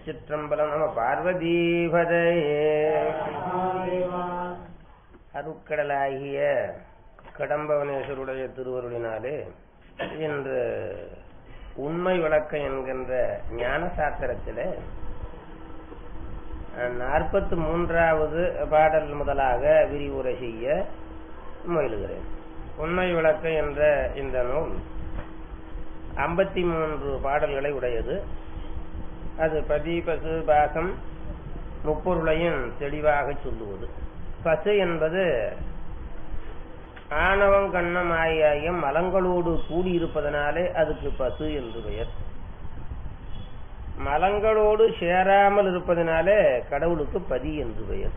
திருச்சிற்றம்பலம் நம பார்வதீபதையே அருட்கடலாகிய கடம்பவனேஸ்வருடைய திருவருளினாலே இன்று உண்மை விளக்கம் என்கின்ற ஞான சாத்திரத்திலே நாற்பத்தி மூன்றாவது பாடல் முதலாக விரிவுரை செய்ய முயலுகிறேன் உண்மை விளக்கம் என்ற இந்த நூல் ஐம்பத்தி மூன்று பாடல்களை உடையது அது பதி பசு பாகம் முப்பொருளையும் தெளிவாக சொல்லுவது பசு என்பது ஆணவம் கண்ணம் ஆகிய மலங்களோடு கூடியிருப்பதனாலே அதுக்கு பசு என்று பெயர் மலங்களோடு சேராமல் இருப்பதனாலே கடவுளுக்கு பதி என்று பெயர்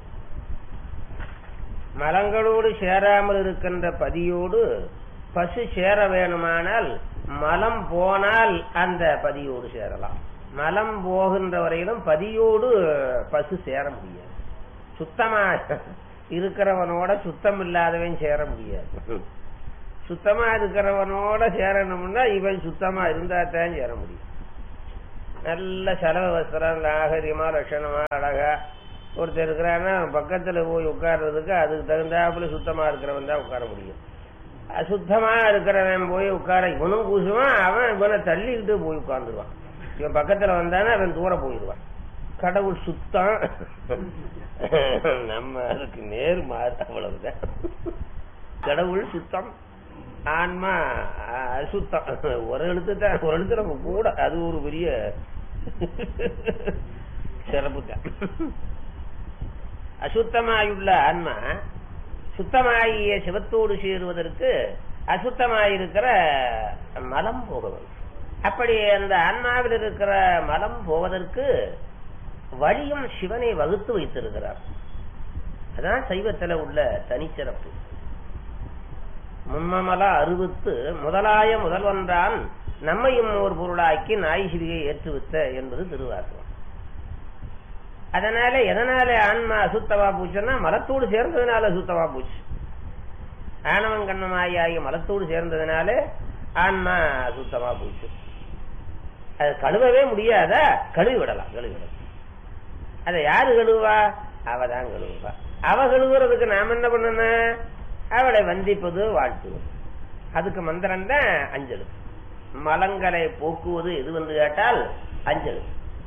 மலங்களோடு சேராமல் இருக்கின்ற பதியோடு பசு சேர வேணுமானால் மலம் போனால் அந்த பதியோடு சேரலாம் மலம் போகின்ற வரையிலும் பதியோடு பசு சேர முடியாது சுத்தமா இருக்கிறவனோட சுத்தம் இல்லாதவன் சேர முடியாது சுத்தமா இருக்கிறவனோட சேரணும்னா இவன் சுத்தமா இருந்தா தான் சேர முடியும் நல்ல செலவு வஸ்திரம் நாகரிகமா லட்சணமா அழகா ஒருத்தர் இருக்கிறான்னா பக்கத்துல போய் உட்கார்றதுக்கு அதுக்கு தகுந்தாப்புல சுத்தமா இருக்கிறவன் தான் உட்கார முடியும் அசுத்தமா இருக்கிறவன் போய் உட்கார இவனும் கூசுவான் அவன் இவனை தள்ளிக்கிட்டு போய் உட்கார்ந்துருவான் இவன் பக்கத்துல வந்தானே அவன் தூர போயிடுவான் கடவுள் சுத்தம் நம்ம அதுக்கு நேர் மாறு அவ்வளவுதான் கடவுள் சுத்தம் ஆன்மா அசுத்தம் ஒரு எழுத்து தான் ஒரு எழுத்து நம்ம கூட அது ஒரு பெரிய சிறப்பு தான் அசுத்தமாயுள்ள ஆன்மா சுத்தமாகிய சிவத்தோடு சேருவதற்கு அசுத்தமாயிருக்கிற மலம் போகவன் அப்படி அந்த ஆன்மாவில் இருக்கிற மலம் போவதற்கு வழியும் சிவனை வகுத்து வைத்திருக்கிறார் அதான் சைவத்தில் உள்ள தனிச்சிறப்பு முன்மமல அறுவித்து முதலாய முதல்வன்றான் நம்மையும் ஒரு பொருளாக்கி நாய்சிரியை ஏற்றுவித்த என்பது திருவாசகம் அதனால எதனால ஆன்மா அசுத்தமா போச்சுன்னா மலத்தோடு சேர்ந்ததுனால அசுத்தமா போச்சு ஆணவன் கண்ணமாயி ஆகிய மலத்தோடு சேர்ந்ததுனால ஆன்மா அசுத்தமா போச்சு அது கழுவவே முடியாத கழுவி விடலாம் கழுவி விடலாம் அதை யாரு கழுவா அவதான் கழுவுவா அவ கழுவுறதுக்கு நாம் என்ன பண்ணணும் அவளை வந்திப்பது வாழ்த்துவது அதுக்கு மந்திரம் தான் அஞ்சலு மலங்களை போக்குவது எது என்று கேட்டால் அஞ்சலு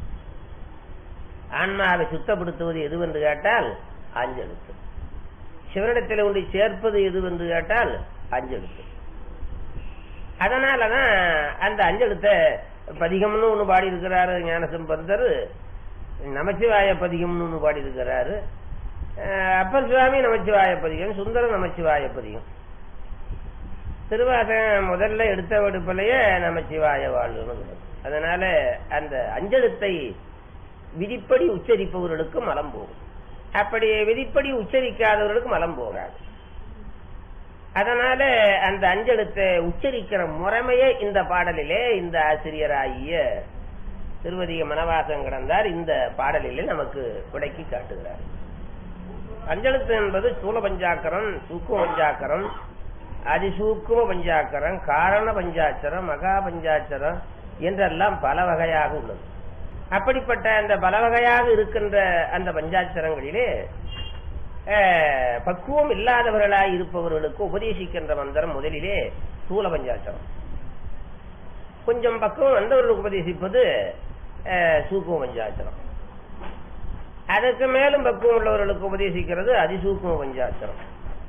ஆன்மாவை சுத்தப்படுத்துவது எது என்று கேட்டால் அஞ்செழுத்து சிவனிடத்தில் ஒன்றை சேர்ப்பது எது என்று கேட்டால் அஞ்செழுத்து அதனாலதான் அந்த அஞ்செழுத்த பதிகம்னு ஒண்ணு பாடி இருக்கிறாரு ஞானசம்பந்தர் நமச்சிவாய பதிகம்னு ஒண்ணு பாடி இருக்கிறாரு அப்பர் சுவாமி நமச்சிவாய பதிகம் சுந்தர நமச்சிவாய பதிகம் திருவாசகம் முதல்ல எடுத்த வெடுப்பிலேயே நமச்சிவாய வாழ்வு அதனால அந்த அஞ்செழுத்தை விதிப்படி உச்சரிப்பவர்களுக்கு மலம் போகும் அப்படி விதிப்படி உச்சரிக்காதவர்களுக்கு மலம் போகாது அதனால அந்த அஞ்செழுத்தை உச்சரிக்கிற முறைமையே இந்த பாடலிலே இந்த ஆசிரியராகிய திருவதிய மனவாசம் கிடந்தார் இந்த பாடலிலே நமக்கு விளக்கி காட்டுகிறார் அஞ்செழுத்து என்பது சூல பஞ்சாக்கரம் சூக்கும பஞ்சாக்கரம் அதிசூக்கும பஞ்சாக்கரம் காரண பஞ்சாட்சரம் மகா பஞ்சாட்சரம் என்றெல்லாம் பல வகையாக உள்ளது அப்படிப்பட்ட அந்த பல வகையாக இருக்கின்ற அந்த பஞ்சாட்சரங்களிலே பக்குவம் இல்லாதவர்களாய் இருப்பவர்களுக்கு உபதேசிக்கின்ற மந்திரம் முதலிலே சூல பஞ்சாட்சரம் கொஞ்சம் பக்குவம் வந்தவர்களுக்கு உபதேசிப்பது சூக்கும பஞ்சாட்சரம் அதற்கு மேலும் பக்குவம் உள்ளவர்களுக்கு உபதேசிக்கிறது அதிசூக்கும பஞ்சாட்சரம்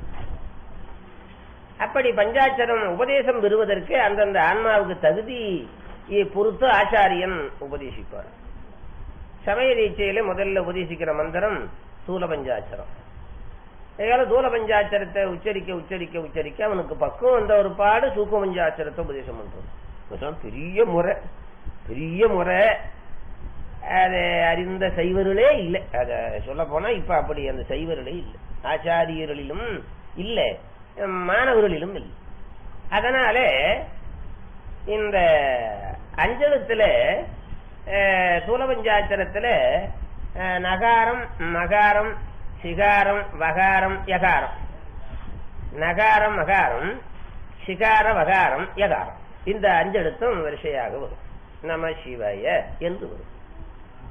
அப்படி பஞ்சாட்சரம் உபதேசம் பெறுவதற்கு அந்தந்த ஆன்மாவுக்கு தகுதி பொறுத்து ஆச்சாரியன் உபதேசிப்பார் சமய தீட்சையில முதல்ல உபதேசிக்கிற மந்திரம் சூல பஞ்சாட்சரம் அதனால சூல பஞ்சாட்சரத்தை உச்சரிக்க உச்சரிக்க உச்சரிக்க அவனுக்கு பக்கம் வந்த ஒரு பாடு சூக்க பஞ்சாட்சரத்தை உபதேசம் பண்றோம் பெரிய முறை பெரிய முறை அதை அறிந்த சைவர்களே இல்லை அத சொல்ல போனா இப்ப அப்படி அந்த சைவர்களே இல்லை ஆச்சாரியர்களிலும் இல்லை மாணவர்களிலும் இல்லை அதனால இந்த அஞ்சலத்துல சூலபஞ்சாச்சரத்துல நகாரம் மகாரம் சிகாரம் வகாரம் யகாரம் நகாரம் மகாரம் சிகார வகாரம் யகாரம் இந்த அஞ்செழுத்தும் வரிசையாக வரும் நம சிவாய என்று வரும்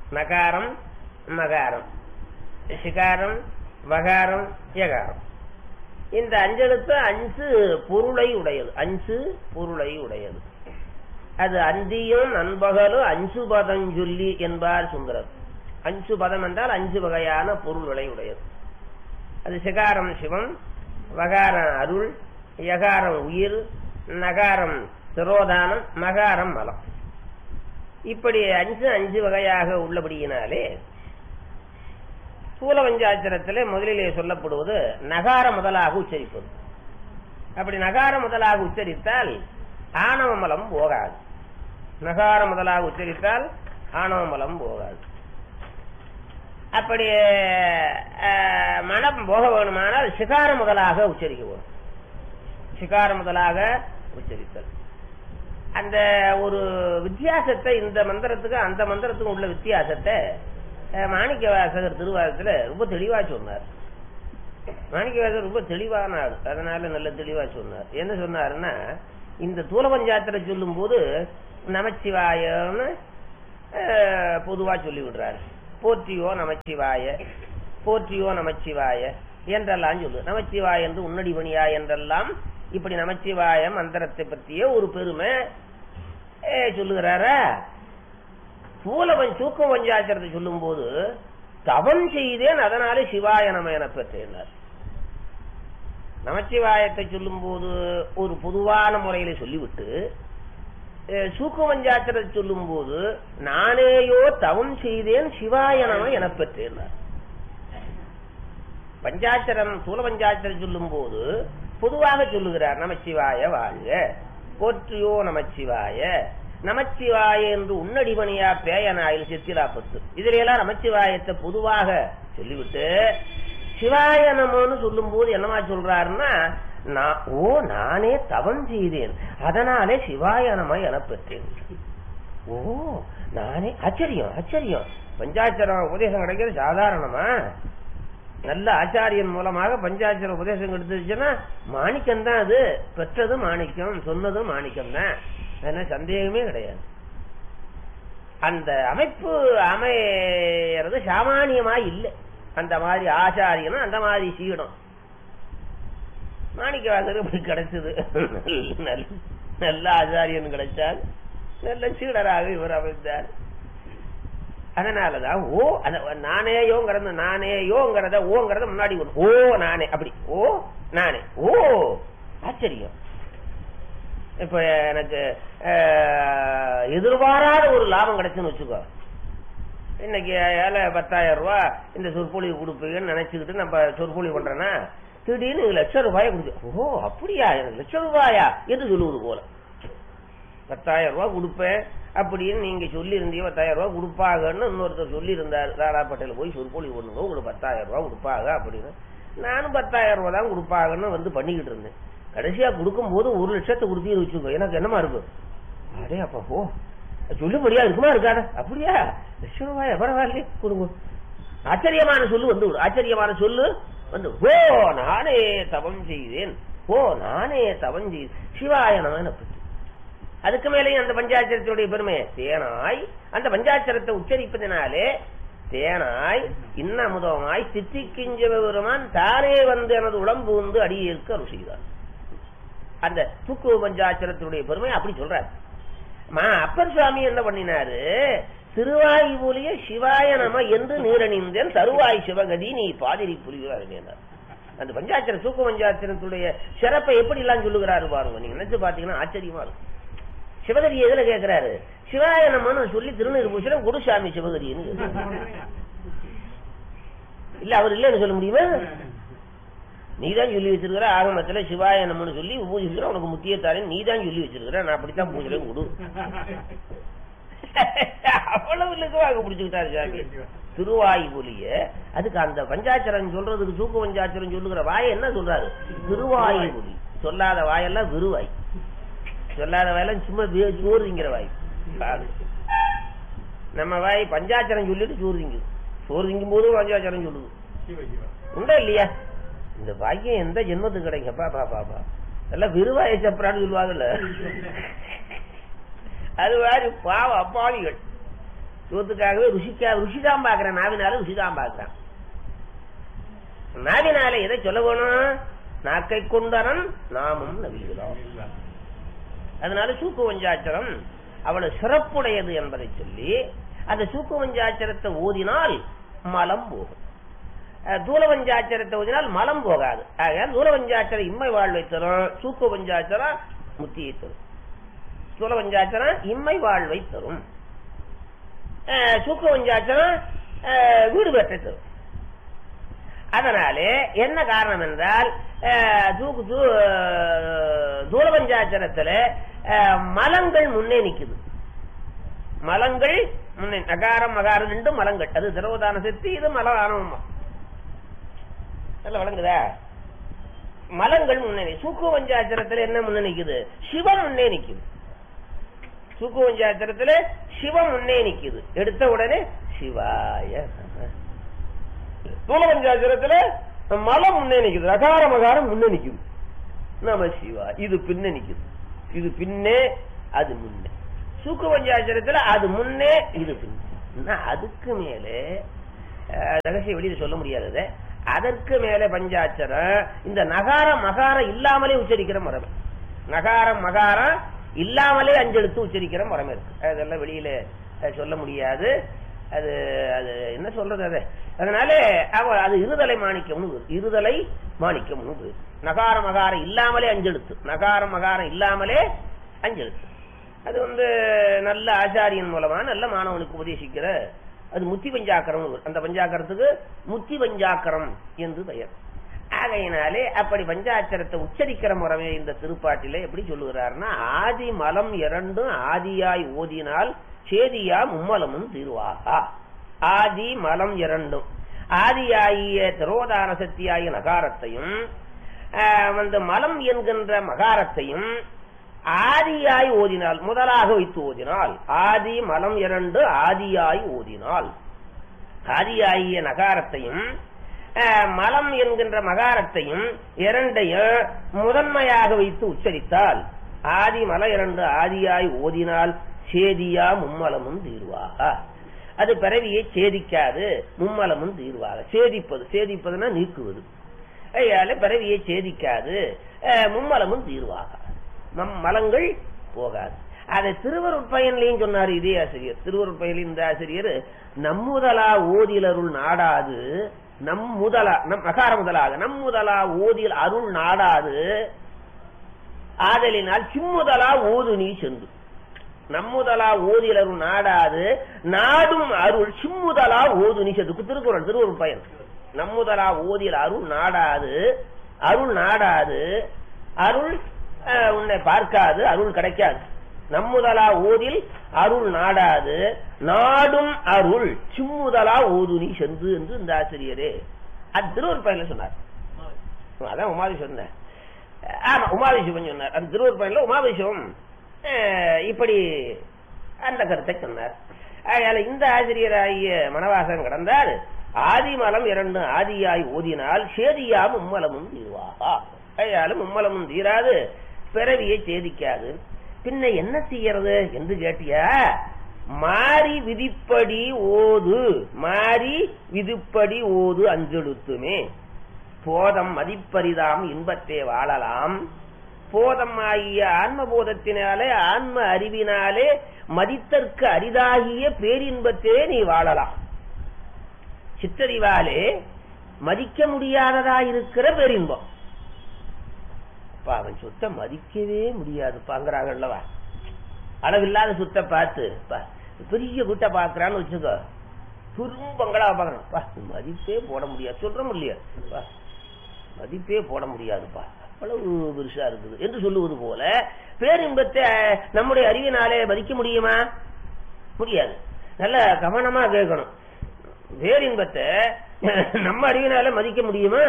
நகாரம் மகாரம் சிகாரம் வகாரம் யகாரம் இந்த அஞ்செழுத்து அஞ்சு பொருளை உடையது அஞ்சு பொருளை உடையது அது அந்தியும் நண்பகலும் அஞ்சு பதம் சொல்லி என்பார் சுந்தரர் அஞ்சு பதம் என்றால் அஞ்சு வகையான பொருள்களை உடையது அது சிகாரம் சிவம் வகாரம் அருள் யகாரம் உயிர் நகாரம் திரோதானம் மகாரம் மலம் இப்படி அஞ்சு அஞ்சு வகையாக உள்ளபடியினாலே ஸ்தூல பஞ்சாட்சரத்திலே முதலிலே சொல்லப்படுவது நகார முதலாக உச்சரிப்பது அப்படி நகார முதலாக உச்சரித்தால் ஆணவ மலம் போகாது நகார முதலாக உச்சரித்தால் ஆணவ மலம் போகாது அப்படி அஹ், மனம் போக வேணுமானால் சிகார முதலாக உச்சரிக்க வேணும் சிகார முதலாக உச்சரித்தல் அந்த ஒரு வித்தியாசத்தை இந்த மந்திரத்துக்கு அந்த மந்திரத்துக்கும் உள்ள வித்தியாசத்தை அஹ், மாணிக்க வாசகர் திருவாரத்துல ரொம்ப தெளிவா சொன்னார் மாணிக்க வாசகர் ரொம்ப தெளிவான ஆள் அதனால நல்ல தெளிவா சொன்னார் என்ன சொன்னாருன்னா இந்த தூல பஞ்சாயத்துல சொல்லும் போது நமச்சிவாயன்னு அஹ், பொதுவா சொல்லி விடுறாரு போற்றியோ நமச்சிவாய போற்றியோ நமச்சிவாய என்றெல்லாம் சொல்லு நமச்சிவாய என்று உன்னடி பணியா என்றெல்லாம் இப்படி நமச்சிவாய மந்திரத்தை பற்றிய ஒரு பெருமை அஹ், சொல்லுகிறாரா சூலவன் தூக்கம் பஞ்சாச்சரத்தை சொல்லும் போது தவம் செய்தேன் அதனாலே சிவாய நம என பெற்றேனார் நமச்சிவாயத்தை சொல்லும் போது ஒரு பொதுவான முறையில சொல்லிவிட்டு அஹ், சூக்க பஞ்சாச்சரத்தை சொல்லும் போது நானேயோ தவம் செய்தேன் சிவாய நம என பெற்றேனார் பஞ்சாச்சரம் சூல பஞ்சாச்சரம் சொல்லும் போது பொதுவாக சொல்லுகிறார் நமச்சிவாய வாழ்க போற்றியோ நமச்சிவாய நமச்சிவாய என்று உன்னடிமணியா பேயனாயில் சித்திராப்பத்து இதுல எல்லாம் நமச்சிவாயத்தை பொதுவாக சொல்லிவிட்டு சிவாய நமன்னு சொல்லும் போது என்னமா சொல்றாருன்னா நான் ஓ நானே தவம் செய்தேன் அதனாலே சிவாய நம என பெற்றேன் ஓ நானே ஆச்சரியம் ஆச்சரியம் பஞ்சாட்சரம் உபதேசம் கிடைக்கிறது சாதாரணமா நல்ல ஆச்சாரியன் மூலமாக பஞ்சாட்சர உபதேசம் கிடைச்சிருச்சுன்னா மாணிக்கம் தான் அது பெற்றது மாணிக்கம் சொன்னதும் மாணிக்கம் தான் அதனால சந்தேகமே கிடையாது அந்த அமைப்பு அமையறது சாமானியமா இல்லை அந்த மாதிரி ஆச்சாரியனும் அந்த மாதிரி சீடம் மாணிக்க வாசகர் இப்படி கிடைச்சது நல்ல நல்ல ஆச்சாரியன் கிடைச்சால் நல்ல சீடராக இவர் அமைந்தார் அதனாலதான் ஓ அத நானேயோங்கிறத நானேயோங்கிறத ஓங்கிறத முன்னாடி வரும். ஓ நானே அப்படி ஓ நானே ஓ ஆச்சரியம் இப்ப எனக்கு அஹ், எதிர்பாராத ஒரு லாபம் கிடைச்சுன்னு வச்சுக்கோ இன்னைக்கு ஏழை பத்தாயிரம் ரூபாய் இந்த சொற்பொழிவு கொடுப்பீங்கன்னு நினைச்சுக்கிட்டு நம்ம சொற்பொழிவு பண்றேன்னா திடீர்னு லட்சம் ரூபாயை கொடுத்து ஓ அப்படியா எனக்கு லட்சம் ரூபாயா என்று சொல்லுவது போல பத்தாயிரம் ரூபாய் கொடுப்பேன் அப்படின்னு நீங்க சொல்லி இருந்தீங்க பத்தாயிரம் ரூபாய் கொடுப்பாங்கன்னு இன்னொருத்தர் சொல்லி இருந்தார் ராடாப்பேட்டையில போய் சொற்பொழி பண்ணுங்க உங்களுக்கு பத்தாயிரம் ரூபாய் கொடுப்பாங்க அப்படின்னு நானும் பத்தாயிரம் ரூபாய் தான் கொடுப்பாங்கன்னு வந்து பண்ணிக்கிட்டு இருந்தேன் கடைசியா கொடுக்கும் போது ஒரு லட்சத்தை கொடுத்தீங்கன்னு வச்சுக்கோ எனக்கு என்னமா இருக்கு அடே அப்பா போ சொல்லுபடியா இருக்குமா இருக்காத அப்படியா லட்சம் ரூபாய் பரவாயில்லையே கொடுங்க ஆச்சரியமான சொல்லு வந்து விடும். ஆச்சரியமான சொல்லு வந்து ஓ நானே தவம் செய்தேன் ஓ நானே தவம் செய்தேன் சிவாய நமன பற்றி அதுக்கு மேலேயும் அந்த பஞ்சாட்சரத்தினுடைய பெருமை தேனாய் அந்த பஞ்சாட்சரத்தை உச்சரிப்பதினாலே தேனாய் இன்னமுதமாய் சித்திக்கிஞ்ச பெருமான் தானே வந்து எனது உடம்பு வந்து அடியேற்க அருள் செய்தார் அந்த தூக்கு பஞ்சாட்சரத்தினுடைய பெருமை அப்படி சொல்றார் மா அப்பர் சுவாமி என்ன பண்ணினாரு திருவாயுபூலிய சிவாய நம என்று நீரணிந்தேன் தருவாய் சிவகதி நீ பாதிரி புரிவார் அந்த பஞ்சாட்சர தூக்கு பஞ்சாட்சரத்துடைய சிறப்பை எப்படி எல்லாம் சொல்லுகிறாரு பாருங்க நீங்க நினைச்சு பாத்தீங்கன்னா ஆச்சரியமா இருக்கும் சிவகதி எதுல கேக்குறாரு சிவாய நமன்னு சொல்லி திருநீர் பூசலம் குருசாமி சிவகதின்னு கேக்குறாரு. இல்ல அவர் இல்லன்னு சொல்ல முடியுமா நீதான் சொல்லி வச்சிருக்கிற ஆகமத்துல சிவாய நமன்னு சொல்லி பூஜிக்கிற உனக்கு முக்கிய தாரேன் நீதான் சொல்லி வச்சிருக்கிற நான் அப்படித்தான் பூஜை கொடு அவ்வளவு இலக்குவாக பிடிச்சுக்கிட்டாரு சாமி திருவாயுபொலிய அதுக்கு அந்த பஞ்சாச்சரம் சொல்றதுக்கு தூக்கு பஞ்சாச்சரம் சொல்லுகிற வாயை என்ன சொல்றாரு திருவாயுபொலி சொல்லாத வாயெல்லாம் விருவாய் சொல்லாத வாயெல்லாம் சும்மா வே- சோறு திங்கிற வாய் பாரு. நம்ம வாய் பஞ்சாச்சரம் சொல்லிட்டு சோறு திங்குது சோறு திங்கும் போதும் பஞ்சாச்சரம் சொல்லுது உண்டா இல்லையா இந்த பாக்கியம் எந்த ஜென்மத்துக்கு கிடைக்கப்பா பா பாப்பா எல்லாம் விருவாய சப்பரான்னு சொல்லுவாங்கல்ல அது மாதிரி பாவ அப்பாவிகள் சோத்துக்காகவே ருசிக்கா ருசிதான் பாக்குறேன் நாவினால ருசிதான் பாக்குறேன் நாவினால எதை சொல்ல வேணும் நாக்கை கொண்டரன் நாமும் நவிகிறோம் அதனால சூக்கு வஞ்சாச்சரம் அவ்வளவு சிறப்புடையது என்பதை சொல்லி அந்த சூக்கு வஞ்சாச்சரத்தை ஓதினால் மலம் போகும் அஹ், தூல வஞ்சாச்சரத்தை ஓதினால் மலம் போகாது ஆக தூல வஞ்சாச்சரம் இம்மை வாழ்வை தரும் சூக்கு வஞ்சாச்சரம் முத்தியை தரும் தூல வஞ்சாச்சரம் இம்மை வாழ்வை தரும் அஹ், சூக்கு வஞ்சாச்சரம் அஹ், வீடு பெற்றை தரும் அதனாலே என்ன காரணம் என்றால் அஹ், தூக்கு தூ- அஹ், தூல பஞ்சாச்சரத்துல அஹ், மலங்கள் முன்னே நிக்குது மலங்கள் முன்னே நகாரம் மகாரம் ரெண்டும் மலங்கள் அது திரவதான சக்தி இது மலதானம் நல்லா வழங்குதா மலங்கள் முன்னே நி- சூக்கு பஞ்சாச்சரத்துல என்ன முன்னே நிக்குது சிவம் முன்னே நிக்குது சூக்கு பஞ்சாச்சரத்துல சிவம் முன்னே நிக்குது எடுத்த உடனே சிவாய நம தூலபஞ்சாச்சரத்துல மலம் முன்னே நிக்குது ரகார மகாரம் முன்னே நிக்குது நம சிவா இது பின்னே நிக்குது இது பின்னே அது முன்னே சூக்கு பஞ்சாச்சரத்துல அது முன்னே இது பின்னே இன்னும் அதுக்கு மேலே அஹ், ரகசிய வெளியில சொல்ல முடியாதது அதற்கு மேலே பஞ்சாட்சரம் இந்த நகாரம் மகாரம் இல்லாமலே உச்சரிக்கிற முறை நகாரம் மகாரம் இல்லாமலே அஞ்செழுத்து உச்சரிக்கிற முறை இருக்கு அதெல்லாம் வெளியில அஹ், சொல்ல முடியாது அது அது என்ன சொல்றது அது அதனால அவ அது இருதலை மாணிக்கம்னு பேரு. இருதலை மாணிக்கம்னு பேரு. நகார மகாரம் இல்லாமலே அஞ்செழுத்து நகார மகாரம் இல்லாமலே அஞ்செழுத்து அது வந்து நல்ல ஆச்சாரியன் மூலமா நல்ல மாணவனுக்கு உபதேசிக்கிற அது முத்தி பஞ்சாக்கரம் அந்த பஞ்சாக்கரத்துக்கு முத்தி பஞ்சாக்கரம் என்று பெயர் ஆகையினாலே அப்படி பஞ்சாட்சரத்தை உச்சரிக்கிற முறையே இந்த திருப்பாட்டிலே எப்படி சொல்லுகிறாருன்னா ஆதி மலம் இரண்டும் ஆதியாய் ஓதினால் சேதியா மும்மலமும் தீர்வாகா ஆதி மலம் இரண்டும் ஆதியாகிய திரோதான சக்தியாகிய நகாரத்தையும் ஆஹ், வந்து மலம் என்கின்ற மகாரத்தையும் ஆதியாய் ஓதினால் முதலாக வைத்து ஓதினால் ஆதி மலம் இரண்டு ஆதியாய் ஓதினால் ஆதியாகிய நகாரத்தையும் அஹ், மலம் என்கின்ற மகாரத்தையும் இரண்டையும் முதன்மையாக வைத்து உச்சரித்தால் ஆதி மல இரண்டு ஆதியாய் ஓதினால் சேதியா மும்மலமும் தீர்வாக அது பிறவியை சேதிக்காது மும்மலமும் தீர்வாக சேதிப்பது சேதிப்பதுன்னா நீக்குவது ஐயால பிறவியை சேதிக்காது அஹ், மும்மலமும் தீர்வாக நம் மலங்கள் போகாது அதை திருவருட்பயன்லையும் சொன்னார் இதே ஆசிரியர் திருவருட்பயனில் இந்த ஆசிரியர் நம்முதலா ஓதிலருள் நாடாது நம் முதலா நம் மகார முதலாக நம் முதலா ஓதில் அருள் நாடாது ஆதலினால் சிம்முதலா ஓது நீ சென்று நம்முதலா ஓதில் அருள் நாடாது நாடும் அருள் சிம்முதலா ஓது நீ சென்று திருக்குறள் திருவருள் பயன் நம்முதலா ஓதில் அருள் நாடாது அருள் நாடாது அருள் அஹ், உன்னை பார்க்காது அருள் கிடைக்காது நம்முதலா ஓதில் அருள் நாடாது நாடும் அருள் சிம்முதலா ஓது நீ சென்று என்று இந்த ஆசிரியரே அது திருவருள் பயன்ல சொன்னார் அதான் உமாதேஸ்வரன் சொன்னேன் ஆமா உமாதேஸ்வரன் சொன்னார் அந்த திருவூர் பயன்ல உமாதேஸ்வரம் அஹ், இப்படி அந்த கருத்தை சொன்னார் அதனால இந்த ஆசிரியராகிய மனவாசம் கடந்தால் ஆதிமலம் இரண்டு ஆதியாய் ஓதினால் சேதியா மும்மலமும் தீர்வாகா அதனால மும்மலமும் தீராது பிறவியை சேதிக்காது பின்ன என்ன செய்யறது என்று கேட்டியா மாறி விதிப்படி ஓது மாறி விதிப்படி ஓது அஞ்செழுத்துமே போதம் மதிப்பரிதாம் இன்பத்தே வாழலாம் போதம் ஆகிய ஆன்மபோதத்தினாலே ஆன்ம அறிவினாலே மதித்தற்கு அரிதாகிய பேரின்பத்தே நீ வாழலாம் சிற்றறிவாலே மதிக்க முடியாததா இருக்கிற பேரின்பம் அப்ப அவன் சொத்தை மதிக்கவே முடியாதுப்பாங்கிறாங்கல்லவா அளவில்லாத சொத்தை பார்த்து பா, பெரிய வீட்டை பாக்குறான்னு வச்சுக்கோ பெரும் பங்களா பாக்குறான் பா, மதிப்பே போட முடியாது சொல்றோம் இல்லையா பா, மதிப்பே போட முடியாதுப்பா அவ்வளவு பெருசா இருக்குது என்று சொல்லுவது போல பேரின்பத்தை நம்முடைய அறிவினாலே மதிக்க முடியுமா முடியாது நல்ல கவனமா கேட்கணும் பேரின்பத்தை நம்ம அறிவினால மதிக்க முடியுமா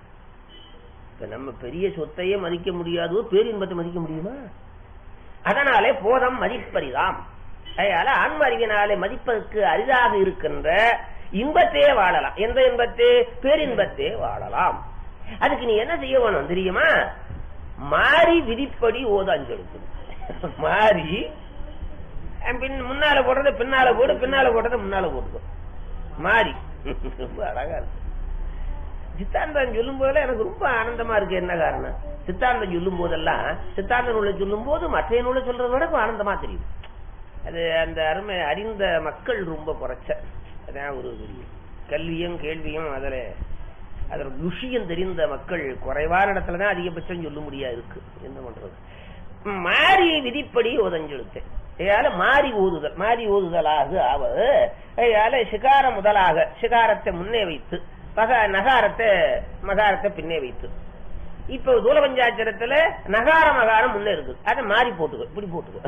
இப்ப நம்ம பெரிய சொத்தையே மதிக்க முடியாதோ பேரின்பத்தை மதிக்க முடியுமா அதனாலே போதம் மதிப்பரிதாம் அதனால ஆன்ம அறிவினாலே மதிப்பதற்கு அரிதாக இருக்கின்ற இன்பத்தையே வாழலாம் எந்த இன்பத்தே பேரின்பத்தே வாழலாம் அதுக்கு நீ என்ன செய்ய வேணும் தெரியுமா மாறி விதிப்படி ஓத அஞ்செழுத்து மாறி அஹ் பின் முன்னால போடுறத பின்னால போடு பின்னால போடுறத முன்னால போட்டுக்கோ மாறி ரொம்ப அழகா இருக்கு சித்தாந்தம் சொல்லும் போதெல்லாம் எனக்கு ரொம்ப ஆனந்தமா இருக்கு என்ன காரணம் சித்தாந்தம் சொல்லும் போதெல்லாம் சித்தாந்த நூலை சொல்லும் போது மற்ற நூலை சொல்றதை விட இப்ப ஆனந்தமா தெரியும் அது அந்த அருமை அறிந்த மக்கள் ரொம்ப குறைச்ச அதான் ஒரு கல்வியும் கேள்வியும் அதுல அதோட விஷயம் தெரிந்த மக்கள் குறைவான இடத்துலதான் அதிகபட்சம் சொல்ல முடியாது இருக்கு என்ன பண்றது மாறி விதிப்படி ஓதஞ்செழுத்து ஏயால மாறி ஓதுதல் மாறி ஓதுதலாக ஆவது ஏயால சிகாரம் முதலாக சிகாரத்தை முன்னே வைத்து மக நகாரத்தை மகாரத்தை பின்னே வைத்து இப்ப தூல பஞ்சாட்சரத்துல நகார மகாரம் முன்னே இருக்கு அதை மாறி போட்டுக்கோ இப்படி போட்டுக்கோ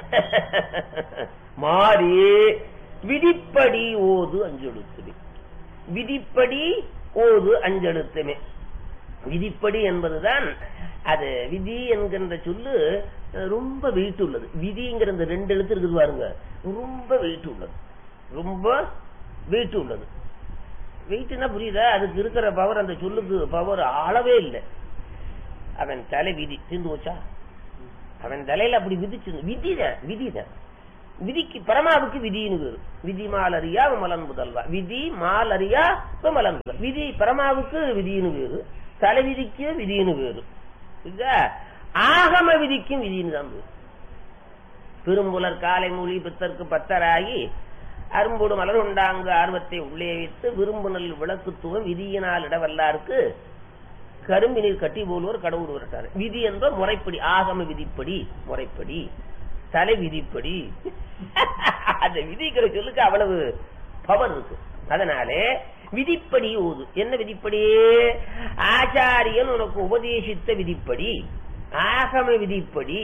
மாறி விதிப்படி ஓது அஞ்செழுத்துமே விதிப்படி ஓது அஞ்செழுத்துமே விதிப்படி என்பதுதான் அது விதி என்கின்ற சொல்லு ரொம்ப வெயிட் உள்ளது விதிங்கிற இந்த ரெண்டு எழுத்து இருக்குது பாருங்க ரொம்ப வெயிட் உள்ளது ரொம்ப வெயிட் உள்ளது வெயிட்னா புரியுதா அதுக்கு இருக்கிற பவர் அந்த சொல்லுக்கு பவர் அளவே இல்லை அவன் தலை விதி தீர்ந்து போச்சா அவன் தலையில அப்படி விதிச்சு விதிதான் விதிதான் விதிக்கு பரமாவுக்கு விதின்னு பேரு விதி மாலரியா விமலன் முதல்வா விதி மாலரியா விமலன் முதல் விதி பரமாவுக்கு விதின்னு பேரு தலை விதிக்கு விதின்னு பேரு புரியுதா ஆகம விதிக்கும் விதின்னு தான் பேரு பெரும்புலர் காலை மூலி பித்தற்கு பத்தராகி அரும்போடு மலர் உண்டாங்கு ஆர்வத்தை உள்ளே வைத்து விரும்புநல் விளக்குத்துவம் விதியினால் இடவல்லாருக்கு கரும்பு நீர் கட்டி போலுவர் கடவுள் விரட்டாரு விதி என்ற முறைப்படி ஆகம விதிப்படி முறைப்படி தலை விதிப்படி அந்த விதிக்கிற சொல்லுக்கு அவ்வளவு பவர் இருக்கு அதனாலே விதிப்படி ஓது என்ன விதிப்படி ஆச்சாரியன் உனக்கு உபதேசித்த விதிப்படி ஆகம விதிப்படி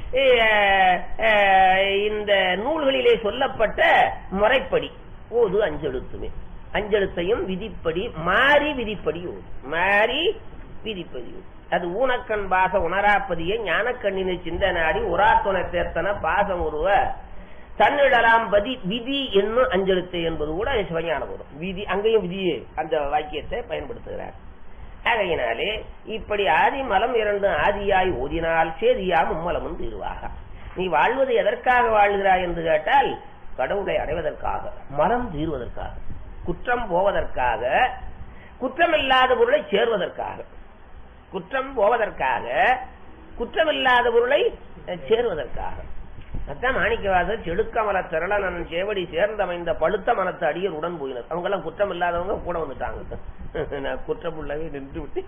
இந்த நூல்களிலே சொல்லப்பட்ட முறைப்படி ஓது அஞ்செழுத்துமே அஞ்செழுத்தையும் விதிப்படி மாறி விதிப்படி ஓது மாறி விதிப்படி ஓது அது ஊனக்கண் பாச உணராப்பதிய ஞானக்கண்ணினை சிந்த நாடி உராத்துணை சேர்த்தன பாசம் உருவ தன்னிடலாம் பதி விதி என்னும் அஞ்செழுத்து என்பது கூட சிவஞானம் வரும் விதி அங்கேயும் விதியே அந்த வாக்கியத்தை பயன்படுத்துகிறார் ஆகையினாலே இப்படி ஆதி மலம் இரண்டு ஆதியாய் ஓதினால் சேதியா மும்மலமும் தீர்வாக நீ வாழ்வது எதற்காக வாழ்கிறாய் என்று கேட்டால் கடவுளை அடைவதற்காக மலம் தீர்வதற்காக குற்றம் போவதற்காக குற்றமில்லாத பொருளை சேர்வதற்காக குற்றம் போவதற்காக குற்றமில்லாத பொருளை சேர்வதற்காக அதான் மாணிக்கவாசர் செடுக்கமல திரளனன் சேவடி சேர்ந்தமைந்த பழுத்த மனத்து அடியர் உடன் போயினர் அவங்க எல்லாம் குற்றம் இல்லாதவங்க கூட வந்துட்டாங்க நான் குற்றமுள்ளவே நின்று விட்டு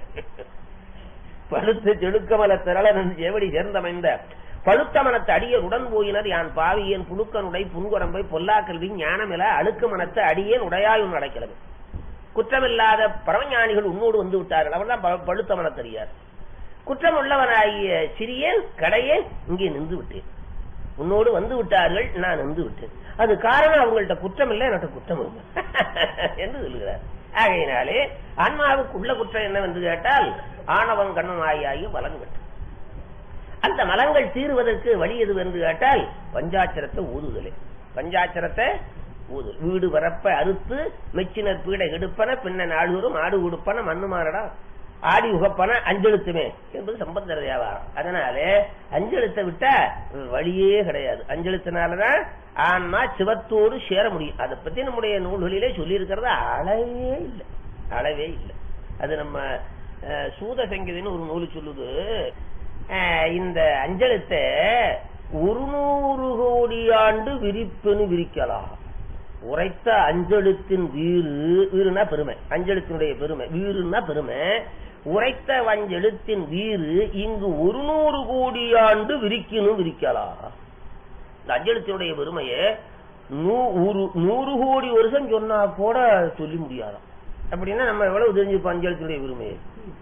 பழுத்த செடுக்கமல திரளனன் சேவடி சேர்ந்தமைந்த பழுத்த மனத்து அடியர் உடன் போயினர் யான் பாவியன் புழுக்கனுடை புன்குரம்பை பொல்லாக்கல்வி ஞானமில அழுக்கு மனத்து அடியேன் உடையாயும் நடக்கிறது குற்றமில்லாத பரமஞானிகள் உன்னோடு வந்து விட்டார்கள் அவர்தான் பழுத்த மனத்தறியார் குற்றம் உள்ளவனாகிய சிறியேன் கடையேன் இங்கே நின்று விட்டேன் உன்னோடு வந்து விட்டார்கள் நான் வந்து விட்டேன் அது காரணம் அவங்கள்ட்ட குற்றம் இல்லை என்கிட்ட குற்றம் இல்லை என்று சொல்கிறார் ஆகையினாலே ஆன்மாவுக்கு உள்ள குற்றம் என்னவென்று கேட்டால் ஆணவம் கண்ணம் ஆகிய மலங்கள் அந்த மலங்கள் தீருவதற்கு வழி எது என்று கேட்டால் பஞ்சாட்சரத்தை ஊதுதலே பஞ்சாட்சரத்தை ஊது வீடு வரப்ப அறுத்து மெச்சினர் பீடை எடுப்பன பின்ன நாடூரும் ஆடு உடுப்பன மண்ணு மாறடா ஆடி உகப்பன அஞ்செழுத்துமே என்பது சம்பந்தர வியாபாரம் அதனால அஞ்செழுத்தை விட்டா வழியே கிடையாது அஞ்செழுத்தினாலதான் ஆன்மா சிவத்தோடு சேர முடியும் அதை பத்தி நம்முடைய நூல்களிலே சொல்லி இருக்கிறது அளவே இல்லை அளவே இல்லை அது நம்ம சூத சங்கீதன்னு ஒரு நூல் சொல்லுது இந்த அஞ்செழுத்தை ஒரு நூறு கோடி ஆண்டு விரிப்புன்னு விரிக்கலாம் உரைத்த அஞ்செழுத்தின் வீறு வீறுனா பெருமை அஞ்செழுத்தினுடைய பெருமை வீறுனா பெருமை உரைத்த வஞ்செழுத்தின் வீறு இங்கு ஒரு நூறு கோடி ஆண்டு விரிக்கணும் விரிக்கலாம் இந்த அஞ்செழுத்தினுடைய பெருமையை நூறு கோடி வருஷம் சொன்னா கூட சொல்லி முடியாதாம் அப்படின்னா நம்ம எவ்வளவு தெரிஞ்சுப்போம் அஞ்செழுத்தினுடைய பெருமையை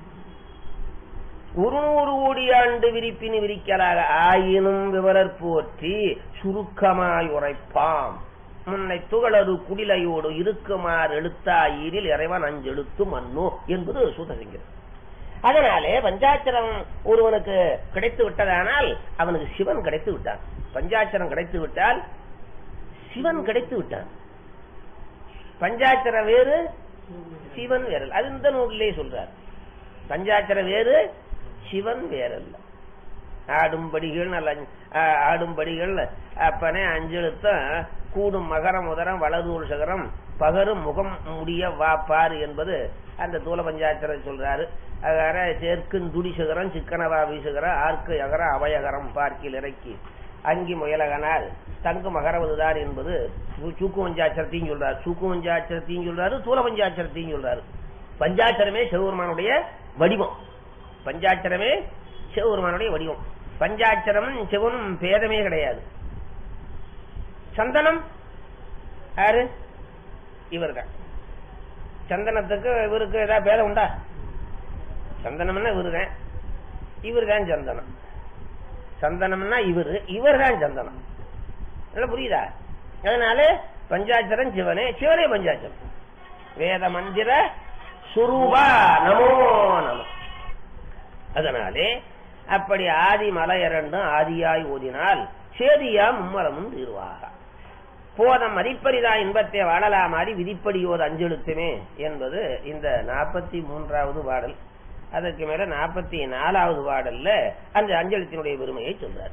ஒரு நூறு கோடி ஆண்டு விரிப்பினு விரிக்கலாக ஆயினும் விவரர் போற்றி சுருக்கமாய் உரைப்பாம் முன்னை துகளது குடிலையோடு இருக்குமாறு எழுத்தாயிரில் இறைவன் அஞ்செழுத்து மண்ணு என்பது சூதசிங்கிறது அதனாலே பஞ்சாட்சரம் ஒருவனுக்கு கிடைத்து விட்டதானால் அவனுக்கு சிவன் கிடைத்து விட்டான் பஞ்சாட்சரம் கிடைத்து விட்டால் சிவன் கிடைத்து விட்டான் பஞ்சாட்சரம் வேறு சிவன் வேறல் அது இந்த நூலிலே சொல்றார் பஞ்சாட்சரம் வேறு சிவன் வேறல்ல ஆடும்படிகள் நல்ல ஆ- ஆடும்படிகள் அப்பனே அஞ்செழுத்தம் கூடும் மகரம் உதரம் வலதூர் சகரம் பகரும் முகம் முடிய வா பாரு என்பது அந்த தூல பஞ்சாயத்தில் சொல்றாரு அதார சேர்க்குன் துடி சிகரம் சிக்கனவா வீசுகரம் ஆர்க்கு அகரம் அவயகரம் பார்க்கில் இறக்கி அங்கி முயலகனால் தங்கு மகரவதுதான் என்பது சு- சூக்கு பஞ்சாட்சரத்தையும் சொல்றாரு சூக்கு பஞ்சாட்சரத்தையும் சொல்றாரு தூல பஞ்சாட்சரத்தையும் சொல்றாரு பஞ்சாட்சரமே சிவபெருமானுடைய வடிவம் பஞ்சாட்சரமே சிவபெருமானுடைய வடிவம் பஞ்சாட்சரம் சிவனும் பேதமே கிடையாது சந்தனம் யாரு இவர்தான் சந்தனத்துக்கு இவருக்கு ஏதாவது பேதம் உண்டா சந்தனம்னா இவருதான் இவர்தான் சந்தனம் சந்தனம்னா இவரு இவர்தான் சந்தனம் நல்லா புரியுதா அதனால பஞ்சாட்சரம் சிவனே சிவனே பஞ்சாட்சரம் வேத மந்திர சுரூபா நமோ நம அதனாலே அப்படி ஆதி மலையரண்டும் ஆதியாய் ஓதினால் சேதியா மும்மலமும் தீர்வாக போதம் மதிப்பரிதா இன்பத்தை வாழலாமாறி விதிப்படியோது அஞ்செழுத்துமே என்பது இந்த நாற்பத்தி மூன்றாவது பாடல் அதற்கு மேல நாற்பத்தி நாலாவது பாடல்ல அந்த அஞ்செழுத்தினுடைய பெருமையை சொல்றார்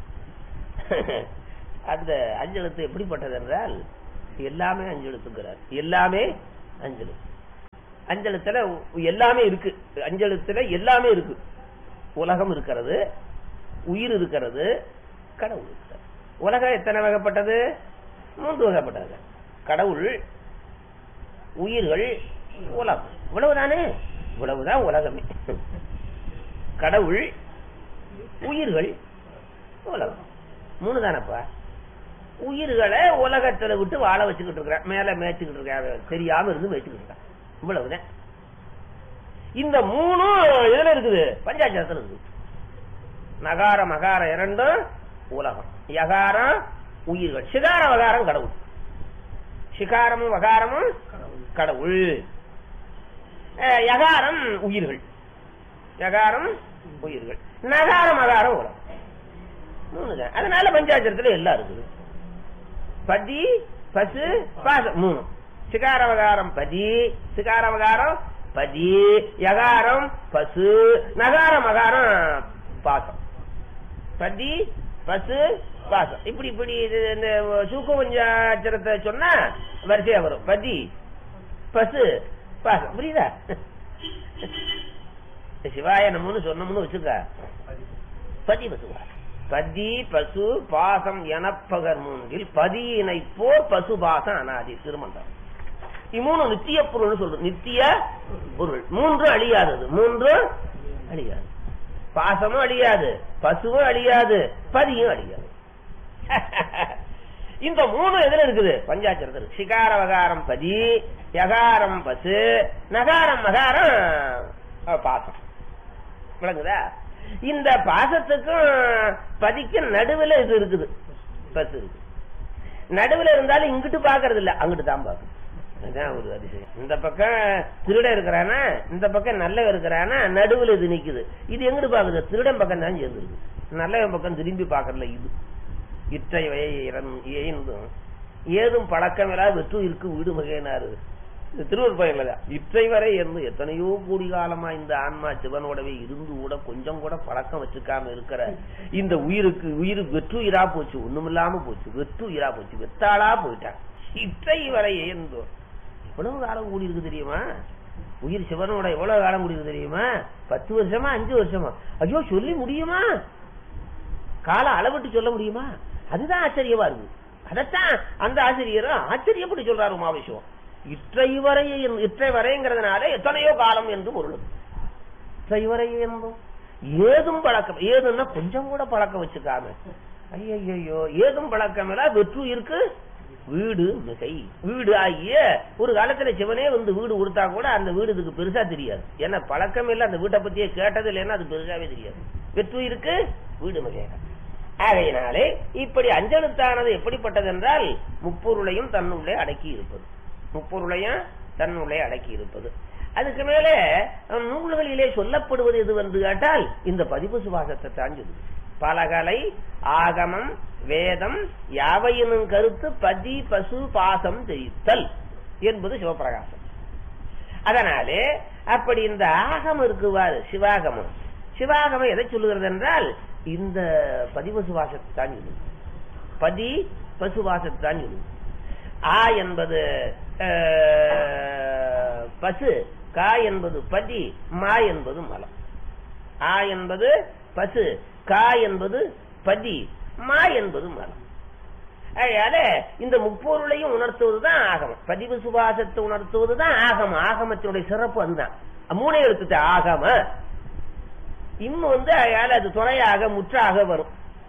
அந்த அஞ்செழுத்து எப்படிப்பட்டது என்றால் எல்லாமே அஞ்செழுத்துங்கிறார் எல்லாமே அஞ்செழுத்து அஞ்செழுத்துல எல்லாமே இருக்கு அஞ்செழுத்துல எல்லாமே இருக்கு உலகம் இருக்கிறது உயிர் இருக்கிறது கடவுள் இருக்கிறது உலகம் எத்தனை வகைப்பட்டது மூன்று வகைப்பட்டது கடவுள் உயிர்கள் உலகம் இவ்வளவுதானே இவ்வளவுதான் உலகமே கடவுள் உயிர்கள் உலகம் மூணு தானப்பா உயிர்களை உலகத்துல விட்டு வாழ வச்சுக்கிட்டு இருக்கிறான் மேல மேய்ச்சிக்கிட்டு இருக்கான் தெரியாம இருந்து மேய்ச்சிக்கிட்டு இருக்கான் இவ்வளவுதான் இந்த மூணும் எதுல இருக்குது பஞ்சாட்சரத்துல இருக்குது நகார மகார இரண்டும் உலகம் யகாரம் உயிர்கள் சிகார வகாரம் கடவுள் சிகாரமும் வகாரமும் கடவுள் அஹ், யகாரம் உயிர்கள் யகாரம் உயிர்கள் நகாரம் மகாரம் உலகம் மூணுதான் அதனால பஞ்சாட்சரத்துல எல்லாம் இருக்குது பதி பசு பாசம் மூணு சிகாரவகாரம் பதி சிகாரவகாரம் பதி யகாரம் பசு நகார மகாரம் பாசம் பதி பசு பாசம் இப்படி இப்படி இது இந்த சூக்கு பஞ்சாட்சரத்தை சொன்னா வரிசையா வரும் பதி பசு பாசம் புரியுதா சிவாய நம்மன்னு சொன்னோம்னு வச்சுக்க பதி பசுவா பதி பசு பாசம் எனப்பகர் மூன்றில் பதியினை போர் பசு பாசம் அனாதி திருமந்தம் இம்மூணு நித்திய பொருள் சொல்றது நித்திய பொருள் மூன்று அழியாதது மூன்று அழியாது பாசமும் அழியாது பசுவும் அழியாது பதியும் அழியாது இந்த மூணு எதுல இருக்குது பஞ்சாட்சரத்தில் சிகார வகாரம் பதி யகாரம் பசு நகாரம் மகாரம் அஹ், பாசம் விளங்குதா இந்த பாசத்துக்கும் பதிக்கும் நடுவுல இது இருக்குது பசு இருக்கு நடுவுல இருந்தாலும் இங்கிட்டு பாக்குறது இல்ல அங்கிட்டு தான் பாக்குது அதுதான் ஒரு அதிசயம் இந்த பக்கம் திருட இருக்கிறானா இந்த பக்கம் நல்லவன் இருக்கிறானா நடுவுல இது நிக்குது இது எங்கிட்டு பாக்குது திருடன் பக்கம் தான் சேர்ந்துருக்கு நல்லவன் பக்கம் திரும்பி பாக்கறல இது இற்றை வயை இறந்தும் ஏதும் பழக்கமில்லா வெற்று இருக்கு வீடு வகையினாரு இந்த திருவூர் பயில இற்றை வரை இருந்து எத்தனையோ கோடி காலமா இந்த ஆன்மா சிவனோடவே இருந்து கூட கொஞ்சம் கூட பழக்கம் வச்சுக்காம இருக்கிற இந்த உயிருக்கு உயிர் வெற்றுயிரா போச்சு ஒண்ணுமில்லாம போச்சு வெற்றுயிரா போச்சு வெத்தாளா போயிட்டான் இற்றை வரை இருந்தோம் எவ்வளவு காலம் கூடி இருக்கு தெரியுமா உயிர் சிவனோட எவ்வளவு காலம் கூடி இருக்கு தெரியுமா பத்து வருஷமா அஞ்சு வருஷமா ஐயோ சொல்லி முடியுமா கால அளவிட்டு சொல்ல முடியுமா அதுதான் ஆச்சரியமா இருக்கு அதத்தான் அந்த ஆசிரியரும் ஆச்சரியப்பட்டு சொல்றாரு உமாவிஷம் இற்றை வரை இற்றை வரைங்கிறதுனால எத்தனையோ காலம் என்று பொருள் இற்றை வரை இருந்தும் ஏதும் பழக்கம் ஏதுன்னா கொஞ்சம் கூட பழக்கம் வச்சுக்காம ஐயோ ஏதும் பழக்கம் இல்ல வெற்று இருக்கு வீடு மிகை வீடு ஆகிய ஒரு காலத்துல சிவனே வந்து வீடு கொடுத்தா கூட அந்த வீடு இதுக்கு பெருசா தெரியாது ஏன்னா பழக்கம் இல்ல அந்த வீட்டை பத்தியே கேட்டது இல்லைன்னா அது பெருசாவே தெரியாது வெற்று இருக்கு வீடு மிகை ஆகையினாலே இப்படி அஞ்சலுத்தானது எப்படிப்பட்டது என்றால் முப்பொருளையும் தன்னுள்ளே அடக்கி இருப்பது முப்பொருளையும் தன்னுள்ளே அடக்கி இருப்பது அதுக்கு மேலே அஹ், நூல்களிலே சொல்லப்படுவது எது என்று கேட்டால் இந்த பதிப்பு சுவாசத்தை தான் சொல்லுது பலகலை ஆகமம் வேதம் யாவையினும் கருத்து பதி பசு பாசம் தெரித்தல் என்பது சிவபிரகாசம் அதனாலே அப்படி இந்த ஆகமம் இருக்குவாரு சிவாகமம் சிவாகமம் எதை சொல்லுகிறது என்றால் இந்த பதிபசுவாசத்தை தான் சொல்லுது பதி பசுவாசத்தை தான் சொல்லுது ஆ என்பது அஹ், பசு கா என்பது பதி மா என்பது மலம் ஆ என்பது பசு கா என்பது பதி மா என்பது மலம் அதனால இந்த முப்பொருளையும் உணர்த்துவதுதான் ஆகமம் பதிவு சுபாசத்தை உணர்த்துவதுதான் ஆகமம் ஆகமத்தினுடைய சிறப்பு அதுதான் மூணே எழுத்துட்டு ஆகம இன்னும் வந்து அதனால அது துணையாக முற்றாக வரும்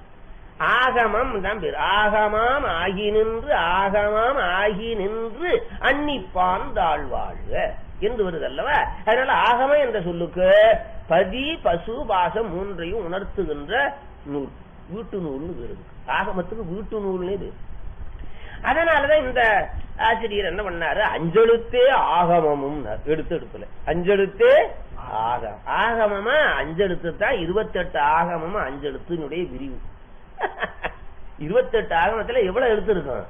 ஆகமம் தான் பேர் ஆகமாம் ஆகி நின்று ஆகமாம் ஆகி நின்று அன்னிப்பான் தாழ்வாழ்க என்று வருது அல்லவா அதனால ஆகமம் என்ற சொல்லுக்கு பதி பசு பாசம் மூன்றையும் உணர்த்துகின்ற நூல் வீட்டு நூல்னு வருது ஆகமத்துக்கு வீட்டு நூல்னே பேரு அதனாலதான் இந்த ஆசிரியர் என்ன பண்ணாரு அஞ்செழுத்தே ஆகமமும் எடுத்து எடுக்கல அஞ்செழுத்தே ஆகம் ஆகமமா அஞ்செழுத்து தான் இருபத்தெட்டு ஆகமமா அஞ்செழுத்தினுடைய விரிவு இருபத்தெட்டு ஆகமத்துல எவ்வளவு எழுத்து இருக்கும்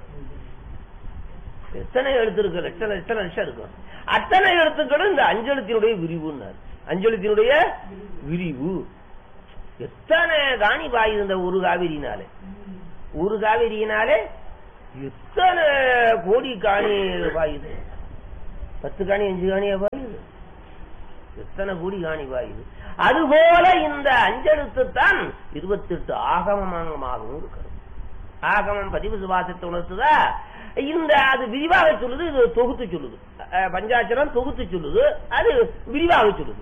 எத்தனை எழுத்து இருக்கு லட்சம் லட்சம் லட்சம் இருக்கும் அத்தனை எழுத்துக்களும் இந்த அஞ்செழுத்தினுடைய விரிவுன்னாரு அஞ்செழுத்தினுடைய விரிவு எத்தனை காணி பாயுது இந்த ஒரு காவிரினாலே ஒரு காவிரியினாலே எத்தனை கோடி காணி பாயுது பத்து காணி அஞ்சு காணியா பாயுது எத்தனை கோடி காணி பாயுது அதுபோல இந்த அஞ்செழுத்து தான் இருபத்தெட்டு ஆகமமாகவும் இருக்கிறது ஆகமம் பதிவு சுபாசத்தை உணர்த்துதா இந்த அது விரிவாக சொல்லுது இது தொகுத்து சொல்லுது அஹ், பஞ்சாட்சரம் தொகுத்து சொல்லுது அது விரிவாக சொல்லுது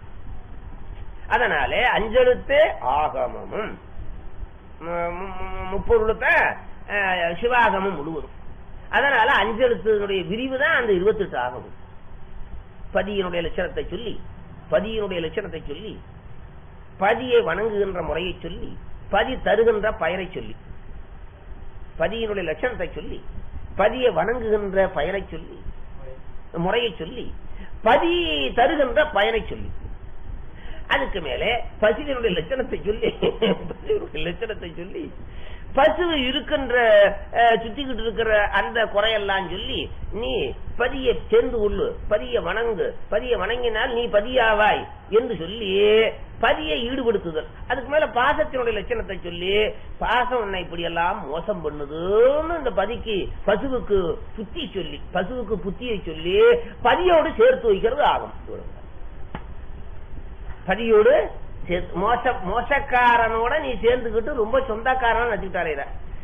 அதனாலே அஞ்செழுத்தே ஆகமமும் மு- மு- முப்பொருளுத்த அஹ், சிவாகமம் முழுவதும் அதனால அஞ்செழுத்தினுடைய விரிவு தான் அந்த இருபத்தெட்டு ஆகமம் பதியினுடைய லட்சணத்தை சொல்லி பதியினுடைய லட்சணத்தை சொல்லி பதியை வணங்குகின்ற முறையை சொல்லி பதி தருகின்ற பயனை சொல்லி பதியினுடைய லட்சணத்தை சொல்லி பதியை வணங்குகின்ற பயனை சொல்லி முறையை சொல்லி பதி தருகின்ற பயனை சொல்லி அதுக்கு மேலே பசுவினுடைய லட்சணத்தை சொல்லி பசுவினுடைய லட்சணத்தை சொல்லி பசு இருக்கின்ற அஹ், சுத்திக்கிட்டு இருக்கிற அந்த குறையெல்லாம் சொல்லி நீ பதியை சேர்ந்து கொள்ளு பதிய வணங்கு பதிய வணங்கினால் நீ பதியாவாய் என்று சொல்லி பதியை ஈடுபடுத்துதல் அதுக்கு மேல பாசத்தினுடைய லட்சணத்தை சொல்லி பாசம் உன்னை இப்படி எல்லாம் மோசம் பண்ணுதுன்னு இந்த பதிக்கு பசுவுக்கு புத்தி சொல்லி பசுவுக்கு புத்தியை சொல்லி பதியோடு சேர்த்து வைக்கிறது ஆகும் பதியோடு சேர்த்து- மோச மோசக்காரனோட நீ சேர்ந்துக்கிட்டு ரொம்ப சொந்தக்காரன் நச்சுக்கிட்டாரே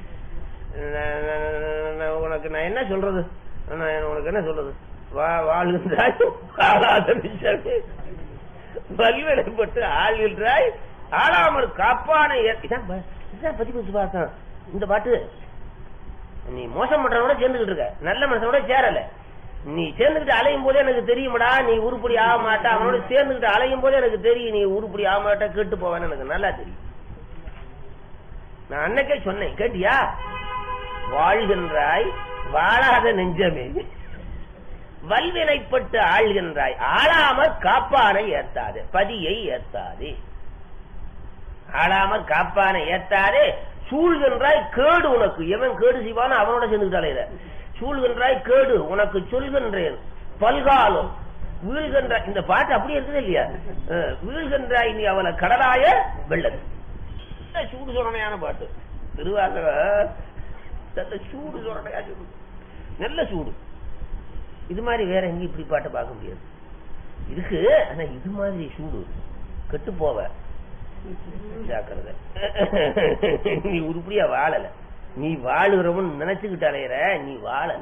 உனக்கு நான் என்ன சொல்றது நான் உனக்கு என்ன சொல்றது வா வாழ்கின்றாய் வாழாத நிஜமே. வல்வினைப்பட்டு ஆள்கின்றாய் ஆளாமல் காப்பான ஏ- இதான் ப- இதான் பத்தி பத்தி பார்த்தேன் இந்த பாட்டு நீ மோசம் பண்றவனோட சேர்ந்துகிட்டு இருக்க நல்ல மனுஷனோட சேரல நீ சேர்ந்துகிட்டு அலையும் போதே எனக்கு தெரியுமடா நீ உருப்படி ஆக மாட்ட அவனோட சேர்ந்துகிட்டு அலையும் போதே எனக்கு தெரியும் நீ உருப்படி ஆக மாட்ட கேட்டு போவேன்னு எனக்கு நல்லா தெரியும் நான் அன்னைக்கே சொன்னேன் கேட்டியா வாழ்கின்றாய் வாழாத நெஞ்சமே வல்வினைப்பட்டு ஆள்கின்றாய் ஆளாமல் காப்பானை ஏத்தாதே பதியை ஏத்தாதே ஆளாமல் காப்பானை ஏத்தாதே சூழ்கின்றாய் கேடு உனக்கு எவன் கேடு செய்வானோ அவனோட சேர்ந்துக்கிட்டாலே சூழ்கின்றாய் கேடு உனக்கு சொல்கின்றேன் பல்காலம் வீழ்கின்ற இந்த பாட்டு அப்படி இருக்குது இல்லையா அஹ், வீழ்கின்றாய் நீ அவனை கடலாய வெள்ளது நல்ல சூடு சொரணையான பாட்டு திருவாசக நல்ல சூடு சொரணையா சொல்லுது நல்ல சூடு இது மாதிரி வேற எங்கேயும் இப்படி பாட்டை பார்க்க முடியாது இருக்கு ஆனா இது மாதிரி சூடு கெட்டு போவ ஜாக்கிரதை நீ உருப்படியா வாழல நீ வாழுறவன் நினைச்சுக்கிட்டாலேற நீ வாழல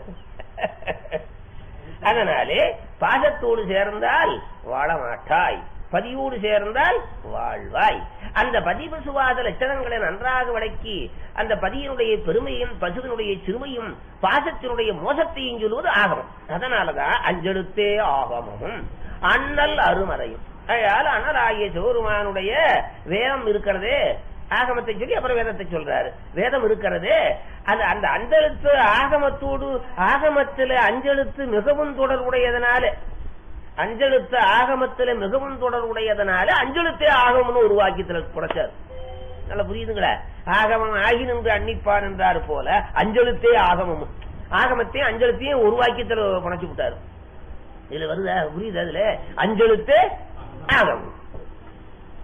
அதனாலே பாசத்தோடு சேர்ந்தால் வாழ மாட்டாய் பதியோடு சேர்ந்தால் வாழ்வாய் அந்த பதிவு சுவாத லட்சணங்களை நன்றாக விளக்கி அந்த பதியினுடைய பெருமையும் பசுவினுடைய சிறுமையும் பாசத்தினுடைய மோசத்தையும் சொல்வது ஆகமம் அதனாலதான் அஞ்செழுத்தே ஆகமமும் அண்ணல் அருமறையும் அயால் அனலாகிய சிவருமானுடைய வேதம் இருக்கிறதே ஆகமத்தை சொல்லி அப்புறம் வேதத்தை சொல்றாரு வேதம் இருக்கிறதே அது அந்த அஞ்செழுத்து ஆகமத்தோடு ஆகமத்தில அஞ்செழுத்து மிகவும் தொடர்புடையதனால அஞ்செழுத்து ஆகமத்தில மிகவும் தொடர்புடையதனால அஞ்செழுத்தே ஆகமம்னு உருவாக்கி புடைச்சார் நல்லா புரியுதுங்களா ஆகமம் ஆகி நின்று அன்னிப்பான் என்றார் போல அஞ்செழுத்தே ஆகமம் ஆகமத்தையும் அஞ்செழுத்தையும் உருவாக்கி புடைச்சு விட்டாரு இதுல வருதா புரியுது அதுல அஞ்செழுத்தே ஆகமம்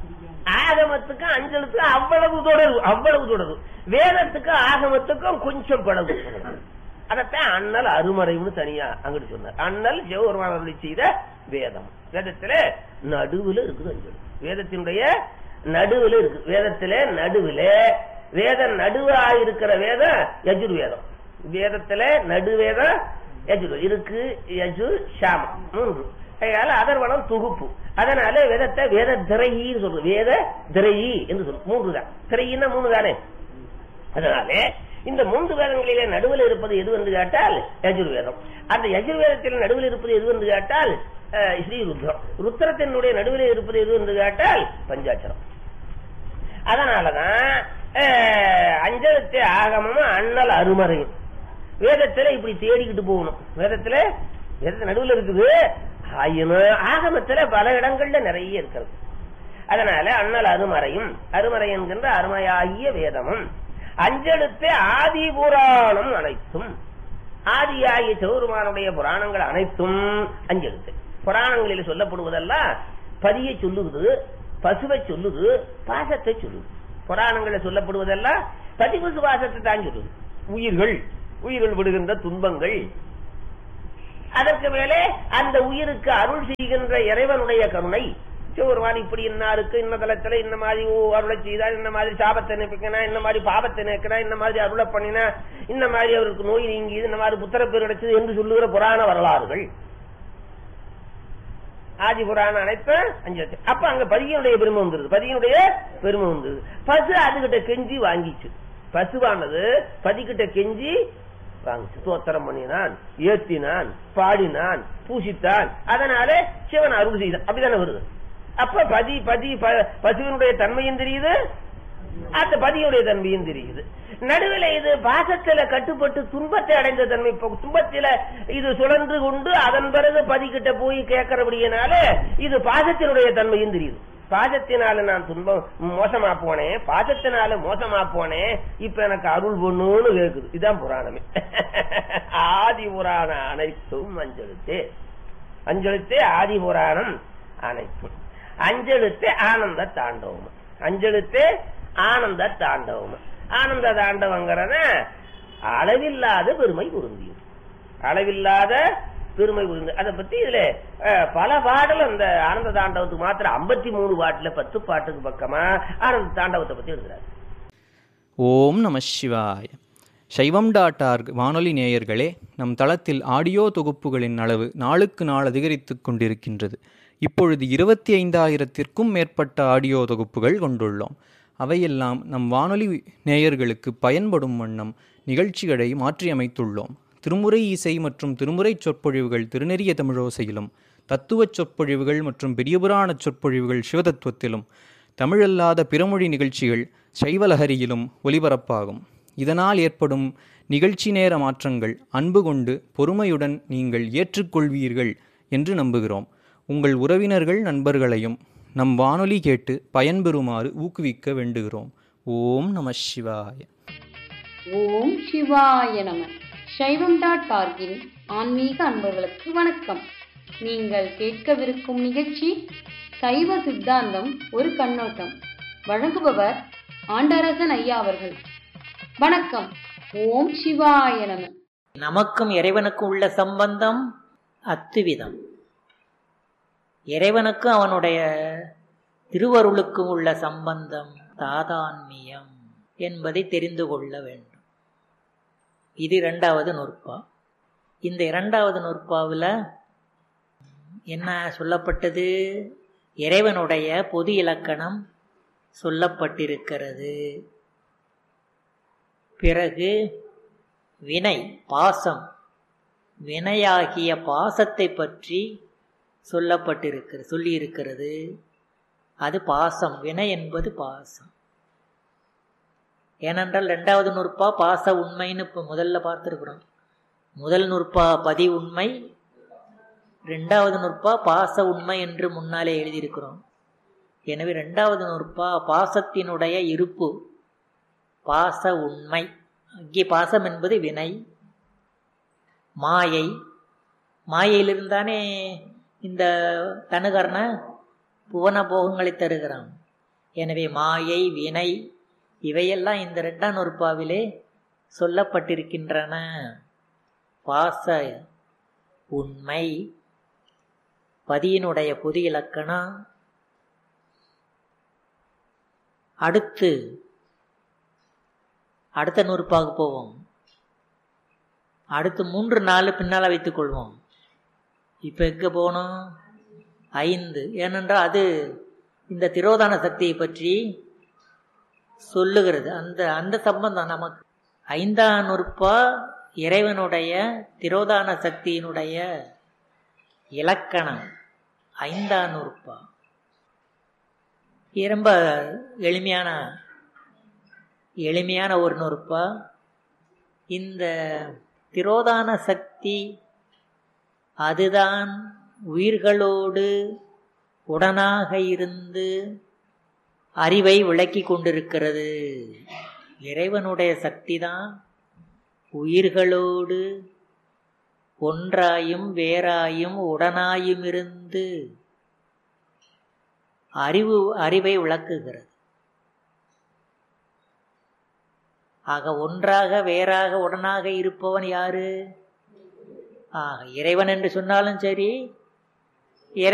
ஆகமத்துக்கும் அஞ்சலுக்கும் அவ்வளவு தொடர்பு அவ்வளவு தொடர்பு வேதத்துக்கும் ஆகமத்துக்கும் கொஞ்சம் பழகு அதத்தான் அண்ணல் அருமறைன்னு தனியா அங்கிட்டு சொன்னார் அண்ணல் சிவபெருமான் அருளி செய்த வேதம் வேதத்துல நடுவுல இருக்குது அஞ்சல் வேதத்தினுடைய நடுவுல இருக்கு வேதத்துல நடுவுல வேத நடுவா இருக்கிற வேதம் யஜுர்வேதம் வேதத்துல நடுவேதம் யஜுர் இருக்கு யஜுர் சாமம் மூன்று அதனால அதர்வனம் தொகுப்பு அதனால வேதத்தை வேத திரையின்னு சொல்றது வேத திரையி என்று சொல்லும் மூன்று தான் திரையின்னா மூணு தானே அதனால இந்த மூன்று வேதங்களிலே நடுவில் இருப்பது எது என்று கேட்டால் யஜுர்வேதம் அந்த யஜுர்வேதத்தில் நடுவில் இருப்பது எது என்று கேட்டால் அஹ், ஸ்ரீ ருத்ரம் ருத்திரத்தினுடைய நடுவில் இருப்பது எது என்று கேட்டால் பஞ்சாட்சரம் அதனாலதான் அஹ், அஞ்சலத்தை ஆகமும் அண்ணல் அருமறையும் வேதத்துல இப்படி தேடிக்கிட்டு போகணும் வேதத்துல வேதத்து நடுவில் இருக்குது ஆயினும் ஆகமத்துல பல இடங்கள்ல நிறைய இருக்கிறது அதனால அண்ணல் அருமறையும் அருமறை என்கின்ற அருமையாகிய வேதமும் அஞ்செழுத்து ஆதி புராணம் அனைத்தும் ஆதியாகிய சிவருமானுடைய புராணங்கள் அனைத்தும் அஞ்செழுத்து புராணங்களில் சொல்லப்படுவதெல்லாம் பதியை சொல்லுது பசுவை சொல்லுது பாசத்தை சொல்லுது புராணங்களில் சொல்லப்படுவதெல்லாம் பதிபசு பாசத்தை தான் சொல்லுது உயிர்கள் உயிர்கள் விடுகின்ற துன்பங்கள் அதற்கு மேலே அந்த உயிருக்கு அருள் செய்கின்ற இறைவனுடைய கருணை சிவருமான் இப்படி இன்னாருக்கு இன்ன தலத்துல இந்த மாதிரி ஓ, அருளை செய்தா இந்த மாதிரி சாபத்தை நினைப்பிக்கனா இந்த மாதிரி பாபத்தை நினைக்கிறா இந்த மாதிரி அருளை பண்ணினா இந்த மாதிரி அவருக்கு நோய் நீங்கியது இந்த மாதிரி புத்திரப்பேர் கிடைச்சது என்று சொல்லுகிற புராண வரலாறுகள் ஆதி புராணம் அனைத்து அஞ்சு லட்சம். அப்ப அங்க பதியனுடைய பெருமை வந்துருது பதியனுடைய பெருமை வந்தது பசு அதுகிட்ட கெஞ்சி வாங்கிச்சு பசுவானது பதிக்கிட்ட கெஞ்சி வாங்கிச்சு தோத்திரம் பண்ணினான் ஏத்தினான் பாடினான் பூசித்தான் அதனால சிவன் அருள் செய்தான் அப்படிதானே வருது அப்ப பதி பதி ப- பசுவினுடைய தன்மையும் தெரியுது அந்த பதியுடைய தன்மையும் தெரியுது நடுவில் இது பாசத்துல கட்டுப்பட்டு துன்பத்தை அடைந்த தன்மை இப்ப துன்பத்தில இது சுழன்று கொண்டு அதன் பிறகு பதிக்கிட்ட போய் கேட்கறபடியினால இது பாசத்தினுடைய தன்மையும் தெரியுது பாசத்தினால நான் துன்பம் மோசமா போனேன் பாசத்தினால மோசமா போனேன் இப்ப எனக்கு அருள் பொண்ணுன்னு கேக்குது இதுதான் புராணமே ஆதி புராணம் அனைத்தும் அஞ்செழுத்தே அஞ்செழுத்தே ஆதி புராணம் அனைத்தும் அஞ்செழுத்தே ஆனந்த தாண்டவம் அஞ்செழுத்தே ஆனந்த தாண்டவம் ஆனந்த தாண்டவங்கிறத அளவில்லாத பெருமை பொருந்தியும் அளவில்லாத பெருமை புரிந்து அதை பத்தி இதுல அஹ், பல பாடல் அந்த ஆனந்த தாண்டவத்துக்கு மாத்திரம் ஐம்பத்தி மூணு பாட்டுல பத்து பாட்டுக்கு பக்கமா ஆனந்த தாண்டவத்தை பத்தி எழுதுறாரு ஓம் நம சிவாய சைவம் டாட் ஆர்க் வானொலி நேயர்களே நம் தளத்தில் ஆடியோ தொகுப்புகளின் அளவு நாளுக்கு நாள் அதிகரித்து கொண்டிருக்கின்றது இப்பொழுது இருபத்தி ஐந்தாயிரத்திற்கும் மேற்பட்ட ஆடியோ தொகுப்புகள் கொண்டுள்ளோம் அவையெல்லாம் நம் வானொலி நேயர்களுக்கு பயன்படும் வண்ணம் நிகழ்ச்சிகளை மாற்றியமைத்துள்ளோம் திருமுறை இசை மற்றும் திருமுறைச் சொற்பொழிவுகள் திருநெறிய தமிழோசையிலும் தத்துவச் சொற்பொழிவுகள் மற்றும் பெரியபுராணச் சொற்பொழிவுகள் சிவதத்துவத்திலும் தமிழல்லாத பிறமொழி நிகழ்ச்சிகள் சைவலஹரியிலும் ஒலிபரப்பாகும் இதனால் ஏற்படும் நிகழ்ச்சி நேர மாற்றங்கள் அன்பு கொண்டு பொறுமையுடன் நீங்கள் ஏற்றுக்கொள்வீர்கள் என்று நம்புகிறோம் உங்கள் உறவினர்கள் நண்பர்களையும் நம் வானொலி கேட்டு பயன்பெறுமாறு ஊக்குவிக்க வேண்டுகிறோம் ஓம் நம சிவாய ஓம் சிவாய நம சைவம் டாட் ஆர்கின் ஆன்மீக அன்பர்களுக்கு வணக்கம் நீங்கள் கேட்கவிருக்கும் நிகழ்ச்சி சைவ சித்தாந்தம் ஒரு கண்ணோட்டம் வழங்குபவர் ஆண்டரசன் ஐயா அவர்கள் வணக்கம் ஓம் சிவாய நம நமக்கும் இறைவனுக்கும் உள்ள சம்பந்தம் அத்துவிதம் இறைவனுக்கும் அவனுடைய திருவருளுக்கும் உள்ள சம்பந்தம் தாதான்மியம் என்பதை தெரிந்து கொள்ள வேண்டும் இது இரண்டாவது நூற்பா இந்த இரண்டாவது நூற்பாவில் என்ன சொல்லப்பட்டது இறைவனுடைய பொது இலக்கணம் சொல்லப்பட்டிருக்கிறது பிறகு வினை பாசம் வினையாகிய பாசத்தை பற்றி சொல்லப்பட்டிருக்கிறது சொல்லியிருக்கிறது அது பாசம் வினை என்பது பாசம் ஏனென்றால் ரெண்டாவது நூற்பா பாச உண்மைன்னு இப்போ முதல்ல பார்த்துருக்குறோம் முதல் நூற்பா பதி உண்மை ரெண்டாவது நூற்பா பாச உண்மை என்று முன்னாலே எழுதியிருக்கிறோம் எனவே ரெண்டாவது நூற்பா பாசத்தினுடைய இருப்பு பாச உண்மை அங்கே பாசம் என்பது வினை மாயை மாயையிலிருந்தானே இந்த தனுகரண புவன போகங்களை தருகிறான் எனவே மாயை வினை இவையெல்லாம் இந்த ரெண்டாம் நூற்பாவிலே சொல்லப்பட்டிருக்கின்றன பாச உண்மை பதியினுடைய பொது இலக்கணம் அடுத்து அடுத்த நூற்பாக போவோம் அடுத்து மூன்று நாலு பின்னால் வைத்துக் கொள்வோம் இப்போ எங்கே போகணும் ஐந்து ஏனென்றால் அது இந்த திரோதான சக்தியை பற்றி சொல்லுகிறது அந்த அந்த சம்பந்தம் நமக்கு ஐந்தாம் நூற்பா இறைவனுடைய திரோதான சக்தியினுடைய இலக்கணம் ஐந்தாம் நூற்பா ரொம்ப எளிமையான எளிமையான ஒரு நூற்பா இந்த திரோதான சக்தி அதுதான் உயிர்களோடு உடனாக இருந்து அறிவை விளக்கி கொண்டிருக்கிறது இறைவனுடைய சக்தி தான் உயிர்களோடு ஒன்றாயும் வேறாயும் உடனாயும் இருந்து அறிவு அறிவை விளக்குகிறது ஆக ஒன்றாக வேறாக உடனாக இருப்பவன் யாரு ஆக இறைவன் என்று சொன்னாலும் சரி